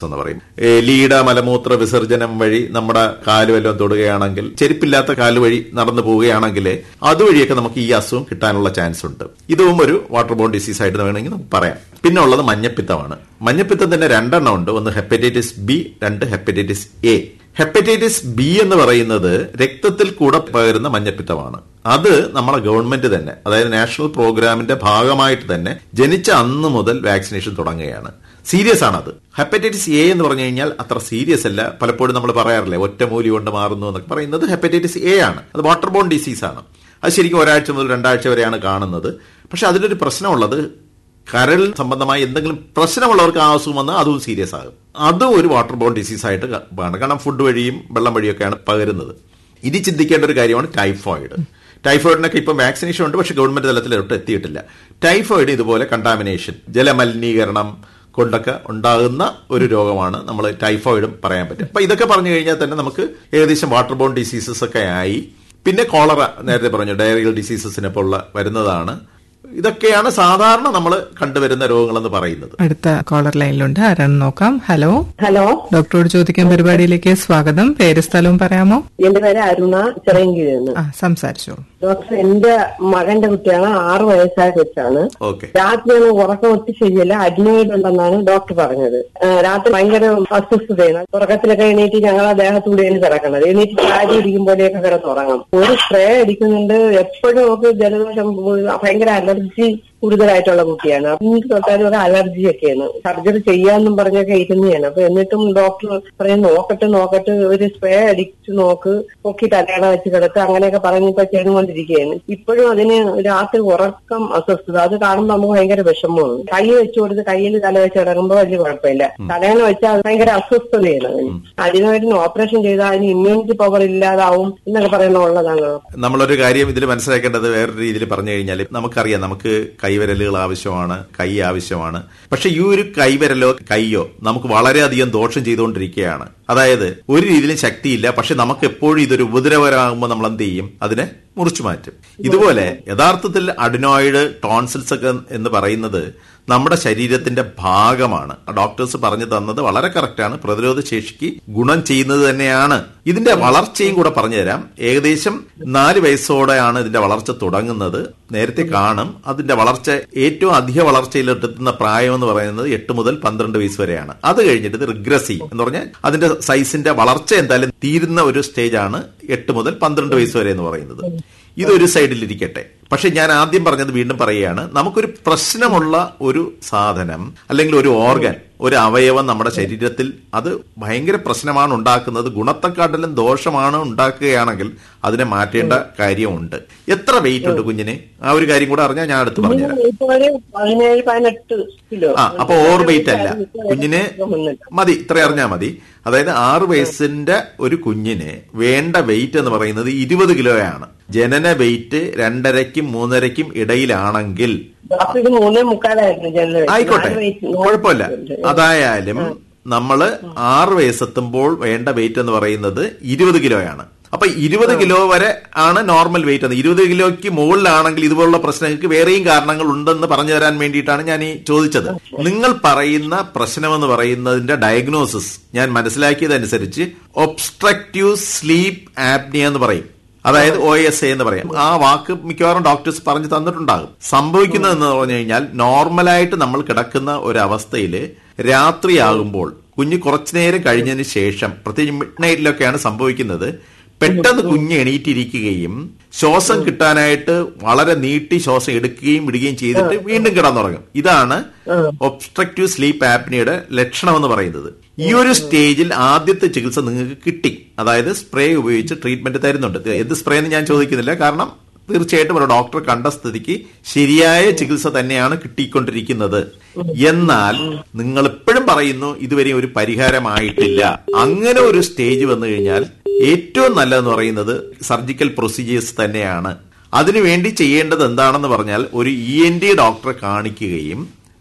എന്ന് പറയും ഏ, ലീഡ മലമൂത്ര വിസർജനം വഴി നമ്മുടെ കാല് വല്ലതും തൊടുകയാണെങ്കിൽ ചെരുപ്പില്ലാത്ത കാല് വഴി നടന്നു പോവുകയാണെങ്കിൽ അതുവഴിയൊക്കെ നമുക്ക് ഈ അസുഖം കിട്ടാനുള്ള ചാൻസ് ഉണ്ട് ഇതും ഒരു വാട്ടർ ബോൺ ഡിസീസ് ആയിട്ട് വേണമെങ്കിൽ നമുക്ക് പറയാം പിന്നെ ഉള്ളത് മഞ്ഞപ്പിത്തമാണ് മഞ്ഞപ്പിത്തത്തിന്റെ രണ്ടെണ്ണം ഉണ്ട് ഒന്ന് ഹെപ്പറ്റൈറ്റിസ് ബി രണ്ട് ഹെപ്പറ്റൈറ്റിസ് എ ഹെപ്പറ്റൈറ്റിസ് ബി എന്ന് പറയുന്നത് രക്തത്തിൽ കൂടെ പകരുന്ന മഞ്ഞപ്പിത്തമാണ് അത് നമ്മളെ ഗവൺമെന്റ് തന്നെ അതായത് നാഷണൽ പ്രോഗ്രാമിന്റെ ഭാഗമായിട്ട് തന്നെ ജനിച്ച അന്ന് മുതൽ വാക്സിനേഷൻ തുടങ്ങുകയാണ് സീരിയസ് ആണത് ഹെപ്പറ്റൈറ്റിസ് എ എന്ന് പറഞ്ഞു കഴിഞ്ഞാൽ അത്ര സീരിയസ് അല്ല പലപ്പോഴും നമ്മൾ പറയാറില്ലേ ഒറ്റമൂലി കൊണ്ട് മാറുന്നു എന്നൊക്കെ പറയുന്നത് ഹെപ്പറ്റൈറ്റിസ് എ ആണ് അത് വാട്ടർ ബോൺ ഡിസീസ് ആണ് അത് ശരിക്കും ഒരാഴ്ച മുതൽ രണ്ടാഴ്ച വരെയാണ് കാണുന്നത് പക്ഷെ അതിലൊരു പ്രശ്നമുള്ളത് കരൾ സംബന്ധമായി എന്തെങ്കിലും പ്രശ്നമുള്ളവർക്ക് ആ അസുഖം വന്നാൽ അതും സീരിയസ് ആകും അതും ഒരു വാട്ടർ ബോൺ ഡിസീസ് ആയിട്ട് കാണും കാരണം ഫുഡ് വഴിയും വെള്ളം വഴിയൊക്കെയാണ് പകരുന്നത് ഇനി ചിന്തിക്കേണ്ട ഒരു കാര്യമാണ് ടൈഫോയിഡ് ടൈഫോയിഡിനൊക്കെ ഇപ്പം വാക്സിനേഷൻ ഉണ്ട് പക്ഷെ ഗവൺമെന്റ് തലത്തിലോട്ട് എത്തിയിട്ടില്ല ടൈഫോയിഡ് ഇതുപോലെ കണ്ടാമിനേഷൻ ജലമലിനീകരണം കൊണ്ടൊക്കെ ഉണ്ടാകുന്ന ഒരു രോഗമാണ് നമ്മൾ ടൈഫോയിഡും പറയാൻ പറ്റും അപ്പൊ ഇതൊക്കെ പറഞ്ഞു കഴിഞ്ഞാൽ തന്നെ നമുക്ക് ഏകദേശം വാട്ടർ ബോൺ ഡിസീസസ് ഒക്കെ ആയി പിന്നെ കോളറ നേരത്തെ പറഞ്ഞു ഡയറിയൽ ഡിസീസസിനെ പോലുള്ള വരുന്നതാണ് ഇതൊക്കെയാണ് സാധാരണ നമ്മൾ കണ്ടുവരുന്ന രോഗങ്ങളെന്ന് പറയുന്നത് അടുത്ത കോളർ ലൈനിലുണ്ട് ആരാണ് നോക്കാം ഹലോ ഹലോ ഡോക്ടറോട് ചോദിക്കാൻ പരിപാടിയിലേക്ക് സ്വാഗതം പേര് സ്ഥലവും പറയാമോ എന്റെ പേര് അരുണ ചിറയൻകീഴ് നിന്ന് ആ സംസാരിച്ചോളൂ ഡോക്ടർ എന്റെ മകന്റെ കുട്ടിയാണ് ആറു വയസ്സായ കൊച്ചാണ് ഓക്കെ രാത്രിയാണ് ഉറക്കം ഒത്തി ശരിയല്ല അഡ്മിറ്റ് ഉണ്ടെന്നാണ് ഡോക്ടർ പറഞ്ഞത് ആ, രാത്രി ഭയങ്കര അസ്വസ്ഥതയാണ് ഉറക്കത്തിലൊക്കെ എണീറ്റ് ഞങ്ങൾ ആ ദേഹത്തൂടെയാണ് കിടക്കണത് എണീറ്റ് ചാരി ഇരിക്കും പോലെയൊക്കെ കിടന്ന് ഉറങ്ങും ഒരു സ്പ്രേ അടിക്കുന്നുണ്ട് എപ്പോഴും നമുക്ക് ജലദോഷം ഭയങ്കര അലർജി കൂടുതലായിട്ടുള്ള കുട്ടിയാണ് എനിക്ക് തൊട്ടാലും ഒരു അലർജി ഒക്കെയാണ് സർജറി ചെയ്യാന്നും പറഞ്ഞൊക്കെ ഇരുന്നതാണ് അപ്പൊ എന്നിട്ടും ഡോക്ടർ പറയും നോക്കട്ടെ നോക്കട്ടെ ഒരു സ്പ്രേ അടിച്ചു നോക്ക് പൊക്കി തലയണ വെച്ച് കിടത്ത് അങ്ങനെയൊക്കെ പറഞ്ഞിപ്പോ ചെയ്തുകൊണ്ടിരിക്കുകയാണ് ഇപ്പോഴും അതിന് രാത്രി ഉറക്കം അസ്വസ്ഥത അത് കാണുമ്പോൾ നമുക്ക് ഭയങ്കര വിഷമമാണ് കൈ വെച്ചു കൊടുത്ത് കയ്യിൽ തല വെച്ച് കിടക്കുമ്പോൾ വലിയ കുഴപ്പമില്ല തലയണ വെച്ചാൽ അത് ഭയങ്കര അസ്വസ്ഥതയാണ് അതിന് അതിനായിട്ട് ഓപ്പറേഷൻ ചെയ്താൽ അതിന് ഇമ്മ്യൂണിറ്റി പവർ ഇല്ലാതാവും എന്നൊക്കെ പറയുന്ന ഉള്ളതാണ് നമ്മളൊരു കാര്യം ഇതിൽ മനസ്സിലാക്കേണ്ടത് വേറൊരു രീതിയിൽ പറഞ്ഞു കഴിഞ്ഞാൽ നമുക്കറിയാം നമുക്ക് കൈവിരലുകൾ ആവശ്യമാണ് കൈ ആവശ്യമാണ് പക്ഷെ ഈ ഒരു കൈവിരലോ കൈയോ നമുക്ക് വളരെയധികം ദോഷം ചെയ്തുകൊണ്ടിരിക്കുകയാണ് അതായത് ഒരു രീതിയിലും ശക്തിയില്ല പക്ഷെ നമുക്ക് എപ്പോഴും ഇതൊരു ഉപദ്രവകരമാകുമ്പോൾ നമ്മൾ എന്ത് ചെയ്യും അതിനെ മുറിച്ചു മാറ്റും ഇതുപോലെ യഥാർത്ഥത്തിൽ അഡിനോയിഡ് ടോൺസിൽസ് ഒക്കെ എന്ന് പറയുന്നത് നമ്മുടെ ശരീരത്തിന്റെ ഭാഗമാണ് ഡോക്ടേഴ്സ് പറഞ്ഞു തന്നത് വളരെ കറക്റ്റാണ് പ്രതിരോധ ശേഷിക്ക് ഗുണം ചെയ്യുന്നത് തന്നെയാണ് ഇതിന്റെ വളർച്ചയും കൂടെ പറഞ്ഞു തരാം ഏകദേശം നാല് വയസ്സോടെയാണ് ഇതിന്റെ വളർച്ച തുടങ്ങുന്നത് നേരത്തെ കാണും അതിന്റെ വളർച്ച ഏറ്റവും അധിക വളർച്ചയിലെത്തുന്ന പ്രായം എന്ന് പറയുന്നത് എട്ട് മുതൽ പന്ത്രണ്ട് വയസ്സ് വരെയാണ് അത് കഴിഞ്ഞിട്ട് ഇത് റിഗ്രസീവ് എന്ന് പറഞ്ഞാൽ അതിന്റെ സൈസിന്റെ വളർച്ച എന്തായാലും തീരുന്ന ഒരു സ്റ്റേജ് ആണ് എട്ട് മുതൽ പന്ത്രണ്ട് വയസ്സ് വരെ എന്ന് പറയുന്നത് ഇതൊരു സൈഡിലിരിക്കട്ടെ പക്ഷെ ഞാൻ ആദ്യം പറഞ്ഞത് വീണ്ടും പറയുകയാണ് നമുക്കൊരു പ്രശ്നമുള്ള ഒരു സാധനം അല്ലെങ്കിൽ ഒരു ഓർഗൻ ഒരു അവയവം നമ്മുടെ ശരീരത്തിൽ അത് ഭയങ്കര പ്രശ്നമാണ് ഉണ്ടാക്കുന്നത് ഗുണത്തെക്കാട്ടിലും ദോഷമാണ് ഉണ്ടാക്കുകയാണെങ്കിൽ അതിനെ മാറ്റേണ്ട കാര്യമുണ്ട് എത്ര വെയിറ്റ് ഉണ്ട് കുഞ്ഞിന് ആ ഒരു കാര്യം കൂടെ അറിഞ്ഞാൽ ഞാൻ അടുത്ത് പറഞ്ഞുതരാം ഇപ്പൊ ഒരു പതിനേഴ് പതിനെട്ട് കിലോ ആ അപ്പൊ ഓവർ വെയിറ്റ് അല്ല കുഞ്ഞിന് മതി ഇത്ര അറിഞ്ഞാൽ മതി അതായത് ആറ് വയസ്സിന്റെ ഒരു കുഞ്ഞിന് വേണ്ട വെയിറ്റ് എന്ന് പറയുന്നത് ഇരുപത് കിലോയാണ് ജനന വെയിറ്റ് രണ്ടരയ്ക്കും മൂന്നരയ്ക്കും ഇടയിലാണെങ്കിൽ ഡോക്ടർ ഇത് മൂന്നേ മുക്കാലായിരുന്നു ജനറൽ ആയിക്കോട്ടെ കുഴപ്പമില്ല അതായാലും നമ്മള് ആറ് വയസ്സെത്തുമ്പോൾ വേണ്ട വെയിറ്റ് എന്ന് പറയുന്നത് ഇരുപത് കിലോയാണ് അപ്പൊ ഇരുപത് കിലോ വരെ ആണ് നോർമൽ വെയിറ്റ് എന്ന് ഇരുപത് കിലോയ്ക്ക് മുകളിലാണെങ്കിൽ ഇതുപോലുള്ള പ്രശ്നങ്ങൾക്ക് വേറെയും കാരണങ്ങൾ ഉണ്ടെന്ന് പറഞ്ഞു തരാൻ വേണ്ടിയിട്ടാണ് ഞാൻ ഈ ചോദിച്ചത് നിങ്ങൾ പറയുന്ന പ്രശ്നമെന്ന് പറയുന്നതിന്റെ ഡയഗ്നോസിസ് ഞാൻ മനസ്സിലാക്കിയതനുസരിച്ച് ഒബ്സ്ട്രക്റ്റീവ് സ്ലീപ്പ് ആപ്നിയ എന്ന് പറയും അതായത് ഒ എസ് എ എന്ന് പറയാം ആ വാക്ക് മിക്കവാറും ഡോക്ടേഴ്സ് പറഞ്ഞു തന്നിട്ടുണ്ടാകും സംഭവിക്കുന്നത് എന്ന് പറഞ്ഞു കഴിഞ്ഞാൽ നോർമലായിട്ട് നമ്മൾ കിടക്കുന്ന ഒരവസ്ഥയിൽ രാത്രിയാകുമ്പോൾ കുഞ്ഞ് കുറച്ചു നേരം കഴിഞ്ഞതിന് ശേഷം പ്രത്യേകിച്ച് മിഡ് നൈറ്റിലൊക്കെയാണ് സംഭവിക്കുന്നത് പെട്ടെന്ന് കുഞ്ഞ് എണീറ്റിരിക്കുകയും ശ്വാസം കിട്ടാനായിട്ട് വളരെ നീട്ടി ശ്വാസം എടുക്കുകയും വിടുകയും ചെയ്തിട്ട് വീണ്ടും കിടന്നുറങ്ങും ഇതാണ് ഒബ്സ്ട്രക്റ്റീവ് സ്ലീപ്പ് ആപ്നിയുടെ ലക്ഷണം എന്ന് പറയുന്നത് ഈ ഒരു സ്റ്റേജിൽ ആദ്യത്തെ ചികിത്സ നിങ്ങൾക്ക് കിട്ടി അതായത് സ്പ്രേ ഉപയോഗിച്ച് ട്രീറ്റ്മെന്റ് തരുന്നുണ്ട് എന്ത് സ്പ്രേ എന്ന് ഞാൻ ചോദിക്കുന്നില്ല കാരണം തീർച്ചയായിട്ടും ഒരു ഡോക്ടർ കണ്ട സ്ഥിതിക്ക് ശരിയായ ചികിത്സ തന്നെയാണ് കിട്ടിക്കൊണ്ടിരിക്കുന്നത് എന്നാൽ നിങ്ങൾ എപ്പോഴും പറയുന്നു ഇതുവരെ ഒരു പരിഹാരമായിട്ടില്ല അങ്ങനെ ഒരു സ്റ്റേജ് വന്നു കഴിഞ്ഞാൽ ഏറ്റവും നല്ലതെന്ന് പറയുന്നത് സർജിക്കൽ പ്രൊസീജിയേഴ്സ് തന്നെയാണ് അതിനുവേണ്ടി ചെയ്യേണ്ടത് എന്താണെന്ന് പറഞ്ഞാൽ ഒരു ഇ എൻ ഡി ഡോക്ടറെ കാണിക്കുകയും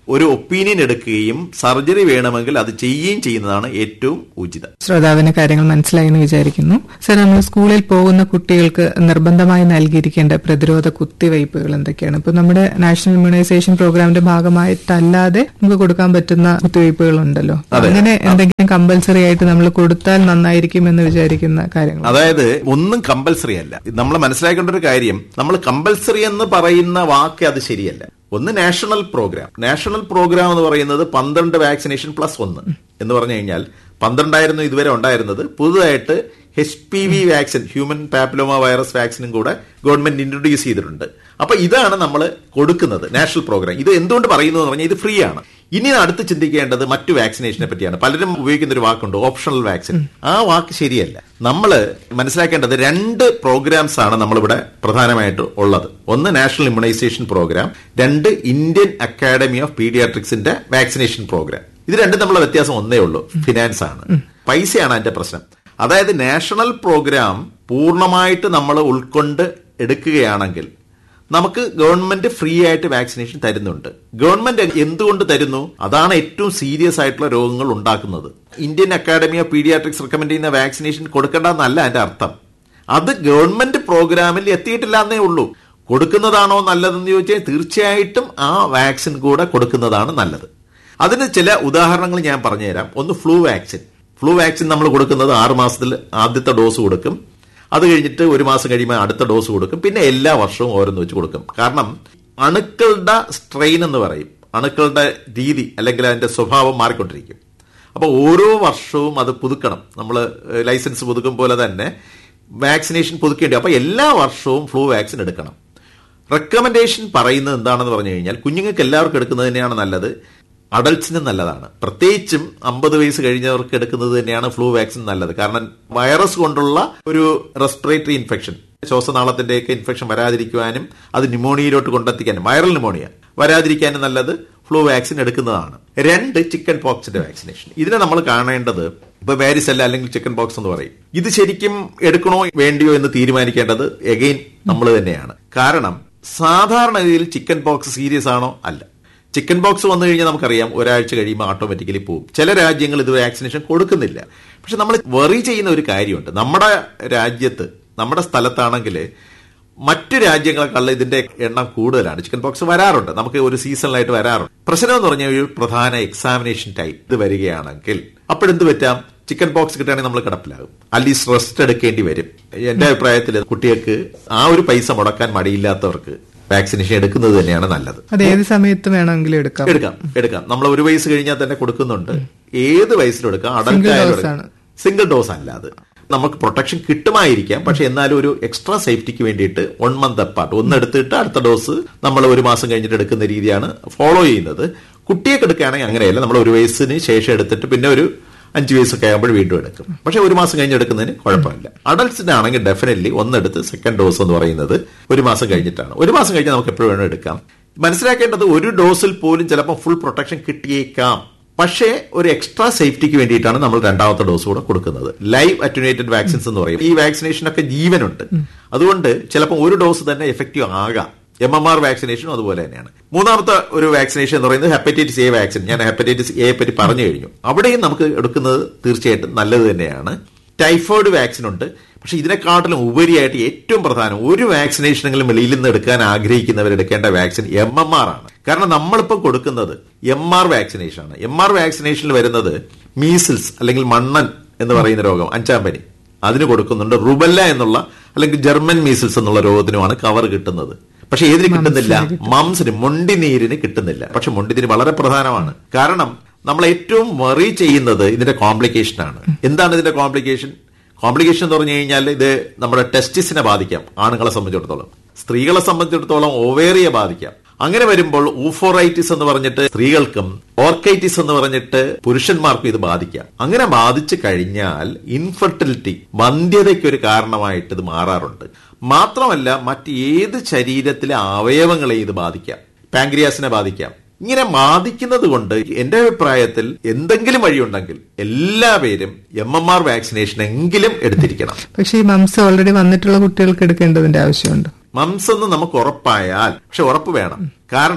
ഒരു ഒപ്പീനിയൻ എടുക്കുകയും സർജറി വേണമെങ്കിൽ അത് ചെയ്യുകയും ചെയ്യുന്നതാണ് ഏറ്റവും ഉചിതം ശ്രോതാവിന് കാര്യങ്ങൾ മനസ്സിലായി എന്ന് വിചാരിക്കുന്നു സർ നമ്മൾ സ്കൂളിൽ പോകുന്ന കുട്ടികൾക്ക് നിർബന്ധമായി നൽകിയിരിക്കേണ്ട പ്രതിരോധ കുത്തിവയ്പ്പുകൾ എന്തൊക്കെയാണ് ഇപ്പൊ നമ്മുടെ നാഷണൽ ഇമ്മ്യൂണൈസേഷൻ പ്രോഗ്രാമിന്റെ ഭാഗമായിട്ടല്ലാതെ നമുക്ക് കൊടുക്കാൻ പറ്റുന്ന കുത്തിവയ്പ്പുകൾ ഉണ്ടല്ലോ അങ്ങനെ എന്തെങ്കിലും കമ്പൽസറി ആയിട്ട് നമ്മൾ കൊടുത്താൽ നന്നായിരിക്കും എന്ന് വിചാരിക്കുന്ന കാര്യങ്ങൾ അതായത് ഒന്നും കമ്പൽസറി അല്ല നമ്മൾ മനസ്സിലാക്കേണ്ട ഒരു കാര്യം നമ്മൾ കമ്പൽസറി എന്ന് പറയുന്ന വാക്ക് അത് ശരിയല്ല ഒന്ന് നാഷണൽ പ്രോഗ്രാം നാഷണൽ പ്രോഗ്രാം എന്ന് പറയുന്നത് പന്ത്രണ്ട് വാക്സിനേഷൻ പ്ലസ് ഒന്ന് എന്ന് പറഞ്ഞു കഴിഞ്ഞാൽ പന്ത്രണ്ടായിരുന്നു ഇതുവരെ ഉണ്ടായിരുന്നത് പുതുതായിട്ട് H P V vaccine human papilloma virus വാക്സിനും കൂടെ ഗവൺമെന്റ് ഇൻട്രൊഡ്യൂസ് ചെയ്തിട്ടുണ്ട് അപ്പൊ ഇതാണ് നമ്മൾ കൊടുക്കുന്നത് നാഷണൽ പ്രോഗ്രാം ഇത് എന്തുകൊണ്ട് പറയുന്നു എന്ന് പറഞ്ഞാൽ ഇത് ഫ്രീ ആണ് ഇനി അടുത്ത് ചിന്തിക്കേണ്ടത് മറ്റു വാക്സിനേഷനെ പറ്റിയാണ് പലരും ഉപയോഗിക്കുന്ന ഒരു വാക്കുണ്ട് ഓപ്ഷണൽ വാക്സിൻ ആ വാക്ക് ശരിയല്ല നമ്മൾ മനസ്സിലാക്കേണ്ടത് രണ്ട് പ്രോഗ്രാംസ് ആണ് നമ്മളിവിടെ പ്രധാനമായിട്ട് ഉള്ളത് ഒന്ന് നാഷണൽ ഇമ്മ്യൂണൈസേഷൻ പ്രോഗ്രാം രണ്ട് ഇന്ത്യൻ അക്കാഡമി ഓഫ് പീഡിയാട്രിക്സിന്റെ വാക്സിനേഷൻ പ്രോഗ്രാം ഇത് രണ്ടും തമ്മിലുള്ള വ്യത്യാസം ഒന്നേ ഉള്ളൂ ഫിനാൻസ് ആണ് പൈസയാണ് അതിന്റെ പ്രശ്നം അതായത് നാഷണൽ പ്രോഗ്രാം പൂർണ്ണമായിട്ട് നമ്മൾ ഉൾക്കൊണ്ട് എടുക്കുകയാണെങ്കിൽ നമുക്ക് ഗവൺമെന്റ് ഫ്രീ ആയിട്ട് വാക്സിനേഷൻ തരുന്നുണ്ട് ഗവൺമെന്റ് എന്തുകൊണ്ട് തരുന്നു അതാണ് ഏറ്റവും സീരിയസ് ആയിട്ടുള്ള രോഗങ്ങൾ ഉണ്ടാക്കുന്നത് Indian academy of paediatrics recommend ചെയ്യുന്ന വാക്സിനേഷൻ കൊടുക്കേണ്ടെന്നല്ല അതിന്റെ അർത്ഥം അത് ഗവൺമെന്റ് പ്രോഗ്രാമിൽ എത്തിയിട്ടില്ല എന്നേ ഉള്ളൂ കൊടുക്കുന്നതാണോ നല്ലതെന്ന് ചോദിച്ചാൽ തീർച്ചയായിട്ടും ആ വാക്സിൻ കൂടെ കൊടുക്കുന്നതാണ് നല്ലത് അതിന് ചില ഉദാഹരണങ്ങൾ ഞാൻ പറഞ്ഞുതരാം ഒന്ന് ഫ്ലൂ വാക്സിൻ ഫ്ലൂ വാക്സിൻ നമ്മൾ കൊടുക്കുന്നത് ആറ് മാസത്തിൽ ആദ്യത്തെ ഡോസ് കൊടുക്കും അത് കഴിഞ്ഞിട്ട് ഒരു മാസം കഴിയുമ്പോൾ അടുത്ത ഡോസ് കൊടുക്കും പിന്നെ എല്ലാ വർഷവും ഓരോന്ന് വെച്ച് കൊടുക്കും കാരണം അണുക്കളുടെ സ്ട്രെയിൻ എന്ന് പറയും അണുക്കളുടെ രീതി അല്ലെങ്കിൽ അതിന്റെ സ്വഭാവം മാറിക്കൊണ്ടിരിക്കും അപ്പോൾ ഓരോ വർഷവും അത് പുതുക്കണം നമ്മൾ ലൈസൻസ് പുതുക്കും പോലെ തന്നെ വാക്സിനേഷൻ പുതുക്കേണ്ടി അപ്പോൾ എല്ലാ വർഷവും ഫ്ലൂ വാക്സിൻ എടുക്കണം റെക്കമെൻഡേഷൻ പറയുന്നത് എന്താണെന്ന് പറഞ്ഞു കഴിഞ്ഞാൽ കുഞ്ഞുങ്ങൾക്ക് എല്ലാവർക്കും എടുക്കുന്നത് തന്നെയാണ് നല്ലത് അഡൾട്ട്സിനും നല്ലതാണ് പ്രത്യേകിച്ചും അമ്പത് വയസ്സ് കഴിഞ്ഞവർക്ക് എടുക്കുന്നത് തന്നെയാണ് ഫ്ലൂ വാക്സിൻ നല്ലത് കാരണം വൈറസ് കൊണ്ടുള്ള ഒരു റെസ്പിറേറ്ററി ഇൻഫെക്ഷൻ ശ്വാസനാളത്തിന്റെയൊക്കെ ഇൻഫെക്ഷൻ വരാതിരിക്കുവാനും അത് ന്യൂമോണിയയിലോട്ട് കൊണ്ടെത്തിക്കാനും വൈറൽ ന്യൂമോണിയ വരാതിരിക്കാനും നല്ലത് ഫ്ലൂ വാക്സിൻ എടുക്കുന്നതാണ് രണ്ട് ചിക്കൻ പോക്സിന്റെ വാക്സിനേഷൻ ഇതിനെ നമ്മൾ കാണേണ്ടത് ഇപ്പൊ വാരിസെല്ല അല്ലെങ്കിൽ ചിക്കൻ പോക്സ് എന്ന് പറയും ഇത് ശരിക്കും എടുക്കണോ വേണ്ടിയോ എന്ന് തീരുമാനിക്കേണ്ടത് എഗെയിൻ നമ്മൾ തന്നെയാണ് കാരണം സാധാരണഗതിയിൽ ചിക്കൻ പോക്സ് സീരിയസ് ആണോ അല്ല ചിക്കൻ ബോക്സ് വന്നു കഴിഞ്ഞാൽ നമുക്കറിയാം ഒരാഴ്ച കഴിയുമ്പോൾ ഓട്ടോമാറ്റിക്കലി പോകും ചില രാജ്യങ്ങൾ ഇത് വാക്സിനേഷൻ കൊടുക്കുന്നില്ല പക്ഷെ നമ്മൾ വെറി ചെയ്യുന്ന ഒരു കാര്യമുണ്ട് നമ്മുടെ രാജ്യത്ത് നമ്മുടെ സ്ഥലത്താണെങ്കിൽ മറ്റു രാജ്യങ്ങളെക്കാൾ ഇതിന്റെ എണ്ണം കൂടുതലാണ് ചിക്കൻ പോക്സ് വരാറുണ്ട് നമുക്ക് ഒരു സീസണിലായിട്ട് വരാറുണ്ട് പ്രശ്നം എന്ന് പറഞ്ഞാൽ ഒരു പ്രധാന എക്സാമിനേഷൻ ടൈം ഇത് വരികയാണെങ്കിൽ അപ്പോഴെന്ത് പറ്റാം ചിക്കൻ പോക്സ് കിട്ടുകയാണെങ്കിൽ നമ്മൾ കിടപ്പിലാകും അറ്റ്ലീസ്റ്റ് റെസ്റ്റ് എടുക്കേണ്ടി വരും എന്റെ അഭിപ്രായത്തിൽ കുട്ടികൾക്ക് ആ ഒരു പൈസ മുടക്കാൻ മടിയില്ലാത്തവർക്ക് വാക്സിനേഷൻ എടുക്കുന്നത് തന്നെയാണ് നല്ലത് അത് ഏത് സമയത്ത് വേണമെങ്കിലും എടുക്കാം എടുക്കാം എടുക്കാം നമ്മൾ ഒരു വയസ്സ് കഴിഞ്ഞാൽ തന്നെ കൊടുക്കുന്നുണ്ട് ഏത് വയസ്സിലും എടുക്കാം അഡൽട്ട് Single ആയാലും dose എടുക്കാം. ആണ്. സിംഗിൾ ഡോസ് അല്ല അത് നമുക്ക് പ്രൊട്ടക്ഷൻ കിട്ടുമായിരിക്കാം പക്ഷെ എന്നാലും ഒരു എക്സ്ട്രാ സേഫ്റ്റിക്ക് വേണ്ടിയിട്ട് വൺ മന്ത് അപ്പാർട്ട് ഒന്ന് എടുത്തിട്ട് അടുത്ത ഡോസ് നമ്മൾ ഒരു മാസം കഴിഞ്ഞിട്ട് എടുക്കുന്ന രീതിയാണ് ഫോളോ ചെയ്യുന്നത് കുട്ടിയൊക്കെ എടുക്കുകയാണെങ്കിൽ അങ്ങനെയല്ല നമ്മൾ ഒരു വയസ്സിന് ശേഷം എടുത്തിട്ട് പിന്നെ ഒരു അഞ്ച് വയസ്സൊക്കെ ആകുമ്പോൾ വീണ്ടും എടുക്കും പക്ഷെ ഒരു മാസം കഴിഞ്ഞ് എടുക്കുന്നതിന് കുഴപ്പമില്ല അഡൽട്സിന് ആണെങ്കിൽ ഡെഫിനറ്റ്ലി ഒന്നെടുത്ത് സെക്കൻഡ് ഡോസ് എന്ന് പറയുന്നത് ഒരു മാസം കഴിഞ്ഞിട്ടാണ് ഒരു മാസം കഴിഞ്ഞാൽ നമുക്ക് എപ്പോഴും വേണം എടുക്കാം മനസ്സിലാക്കേണ്ടത് ഒരു ഡോസിൽ പോലും ചിലപ്പോൾ ഫുൾ പ്രൊട്ടക്ഷൻ കിട്ടിയേക്കാം പക്ഷേ ഒരു എക്സ്ട്രാ സേഫ്റ്റിക്ക് വേണ്ടിയിട്ടാണ് നമ്മൾ രണ്ടാമത്തെ ഡോസ് കൂടെ കൊടുക്കുന്നത് ലൈവ് അറ്റുനേറ്റഡ് വാക്സിൻസ് എന്ന് പറയും ഈ വാക്സിനേഷനൊക്കെ ജീവനുണ്ട് അതുകൊണ്ട് ചിലപ്പോൾ ഒരു ഡോസ് തന്നെ എഫക്റ്റീവ് ആകാം എം എം ആർ വാക്സിനേഷനും അതുപോലെ തന്നെയാണ് മൂന്നാമത്തെ ഒരു വാക്സിനേഷൻ എന്ന് പറയുന്നത് ഹെപ്പറ്റൈറ്റിസ് എ വാക്സിൻ ഞാൻ ഹെപ്പറ്റൈറ്റിസ് എയെ പറ്റി പറഞ്ഞു കഴിഞ്ഞു അവിടെയും നമുക്ക് എടുക്കുന്നത് തീർച്ചയായിട്ടും നല്ലത് തന്നെയാണ് ടൈഫോയിഡ് വാക്സിൻ ഉണ്ട് പക്ഷെ ഇതിനെക്കാട്ടിലും ഉപരിയായിട്ട് ഏറ്റവും പ്രധാനം ഒരു വാക്സിനേഷനെങ്കിലും വെളിയിൽ നിന്ന് എടുക്കാൻ ആഗ്രഹിക്കുന്നവർ എടുക്കേണ്ട വാക്സിൻ എം എം ആർ ആണ് കാരണം നമ്മളിപ്പോൾ കൊടുക്കുന്നത് എം ആർ വാക്സിനേഷൻ ആണ് എം ആർ വാക്സിനേഷനിൽ വരുന്നത് മീസിൽസ് അല്ലെങ്കിൽ മണ്ണൻ എന്ന് പറയുന്ന രോഗം അഞ്ചാം പനി അതിന് കൊടുക്കുന്നുണ്ട് റുബല്ല എന്നുള്ള അല്ലെങ്കിൽ ജർമ്മൻ മീസിൽസ് എന്നുള്ള രോഗത്തിനുമാണ് കവർ കിട്ടുന്നത് പക്ഷെ ഏതിന് കിട്ടുന്നില്ല മംസിന് മൊണ്ടിനീരിന് കിട്ടുന്നില്ല പക്ഷെ മൊണ്ടിനീര് വളരെ പ്രധാനമാണ് കാരണം നമ്മൾ ഏറ്റവും വറി ചെയ്യുന്നത് ഇതിന്റെ കോംപ്ലിക്കേഷൻ ആണ് എന്താണ് ഇതിന്റെ കോംപ്ലിക്കേഷൻ കോംപ്ലിക്കേഷൻ എന്ന് പറഞ്ഞു കഴിഞ്ഞാൽ ഇത് നമ്മുടെ ടെസ്റ്റിസിനെ ബാധിക്കാം ആണുങ്ങളെ സംബന്ധിച്ചിടത്തോളം സ്ത്രീകളെ സംബന്ധിച്ചിടത്തോളം ഓവേറിയെ ബാധിക്കാം അങ്ങനെ വരുമ്പോൾ ഊഫോറൈറ്റിസ് എന്ന് പറഞ്ഞിട്ട് സ്ത്രീകൾക്കും ഓർക്കൈറ്റിസ് എന്ന് പറഞ്ഞിട്ട് പുരുഷന്മാർക്കും ഇത് ബാധിക്കാം അങ്ങനെ ബാധിച്ചു കഴിഞ്ഞാൽ ഇൻഫെർട്ടിലിറ്റി വന്ധ്യതയ്ക്ക് ഒരു കാരണമായിട്ട് ഇത് മാറാറുണ്ട് മാത്രമല്ല മറ്റ് ഏത് ശരീരത്തിലെ അവയവങ്ങളെ ഇത് ബാധിക്കാം പാങ്ക്രിയാസിനെ ബാധിക്കാം ഇങ്ങനെ ബാധിക്കുന്നത് കൊണ്ട് എന്റെ അഭിപ്രായത്തിൽ എന്തെങ്കിലും വഴിയുണ്ടെങ്കിൽ എല്ലാവരും എം എം ആർ വാക്സിനേഷൻ എങ്കിലും എടുത്തിരിക്കണം പക്ഷേ ഈ മംസ് ഓൾറെഡി വന്നിട്ടുള്ള കുട്ടികൾക്ക് എടുക്കേണ്ടതിന്റെ ആവശ്യമുണ്ട് മംസ് എന്ന് നമുക്ക് ഉറപ്പായാൽ പക്ഷെ ഉറപ്പ് വേണം കാരണം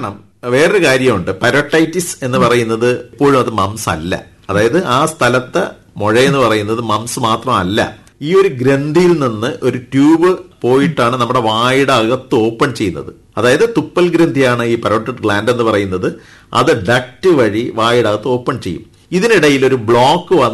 വേറൊരു കാര്യമുണ്ട് പരോട്ടൈറ്റിസ് എന്ന് പറയുന്നത് എപ്പോഴും അത് മംസ് അല്ല അതായത് ആ സ്ഥലത്തെ മുഴയെന്ന് പറയുന്നത് മംസ് മാത്രമല്ല ഈ ഒരു ഗ്രന്ഥിയിൽ നിന്ന് ഒരു ട്യൂബ് പോയിട്ടാണ് നമ്മുടെ വായുടെ അകത്ത് ഓപ്പൺ ചെയ്യുന്നത് അതായത് തുപ്പൽ ഗ്രന്ഥിയാണ് ഈ പരോട്ടിഡ് ഗ്ലാൻഡ് എന്ന് പറയുന്നത് അത് ഡക്റ്റ് വഴി വായുടെ അകത്ത് ഓപ്പൺ ചെയ്യും ഇതിനിടയിൽ ഒരു ബ്ലോക്ക് വന്ന്